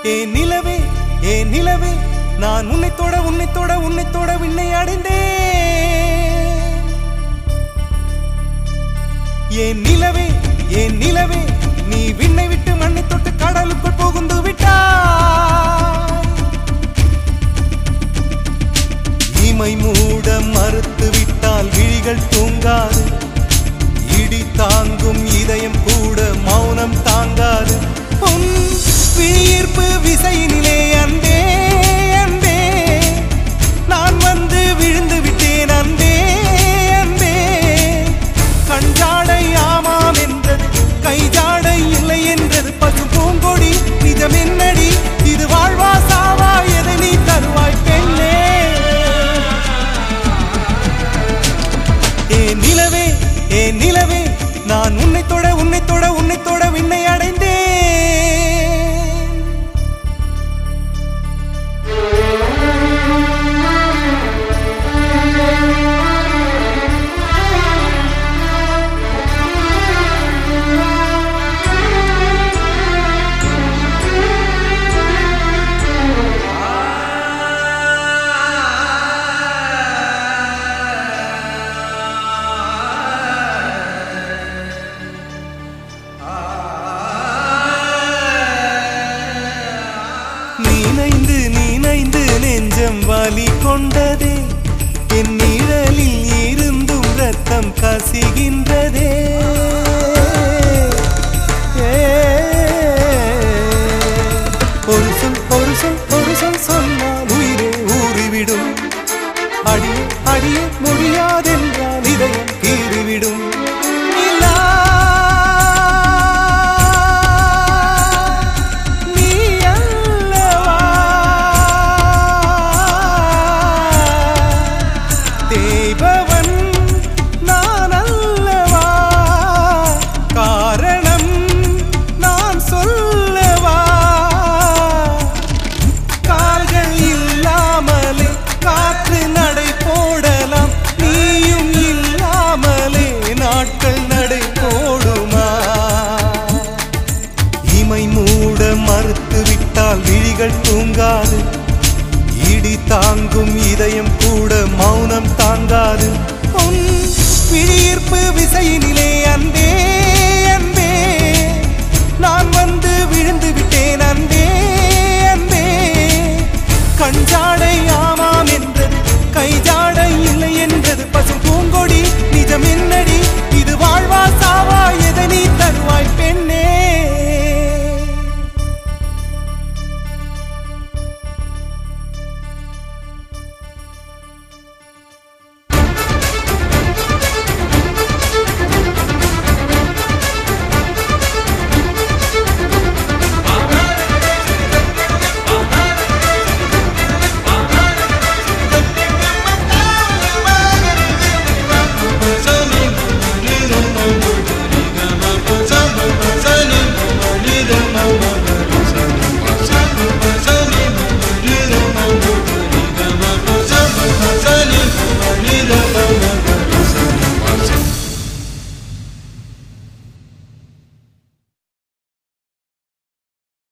ஏ நிலவே ஏ நிலவே நான் உன்னை தொட உன்னை தொட உன்னை தொட விண்ணை அடைந்தேன் ஏன் நிலவே ஏன் நிலவே நீ விண்ணை விட்டு மண்ணை தொட்டு கடலுக்குள் புகுந்து விட்டாய் இமை மூட மறுத்து விட்டால் விழிகள் தூங்காது இடி தாங்கும் இதயம் கூட மௌனம் தாங்காது உன் விழியீர்ப்பு விசையினிலே அன்பே அன்பே நான் வந்து விழுந்து விட்டேன் அன்பே அன்பே கஞ்சாடை ஆமாம் என்றது கைஜாடை இல்லை என்றது பசும் பூங்கொடி நிஜம் என்னடி இது வாழ்வா சாவா எதை நீ தருவாய் பெண்ணே ஏ நிலவே ஏ நிலவே நான் உன்னை தொட உன்னை தொட உன்னை தொட விண்ணை அடைந்தேன் நீனைந்து நீனைந்து நெஞ்சம் வலி கொண்டதே என் நிழலில் இருந்தும் ரத்தம் கசிகின்றதே ஏ. ஒரு சொல் ஒரு சொல் ஒரு சொல் சொன்னால் உயிரே ஊறிவிடும் அடிய அடிய முடியாதென்றால் இதயம் கீறிவிடும் நிலா, நீ அல்லவா தேய்பவன் நான் அல்லவா காரணம் நான் சொல்லவா கால்கள் இல்லாமலே காற்று நடை போடலாம் நீயும் இல்லாமலே நாட்கள் நடை போடுமா இமை மூட மறுத்து விட்டால் விழிகள் தூங்காது இடி தாங்கும் இதயம் கூட மௌனம் தாங்காது உன் விழியீர்ப்பு விசையினிலே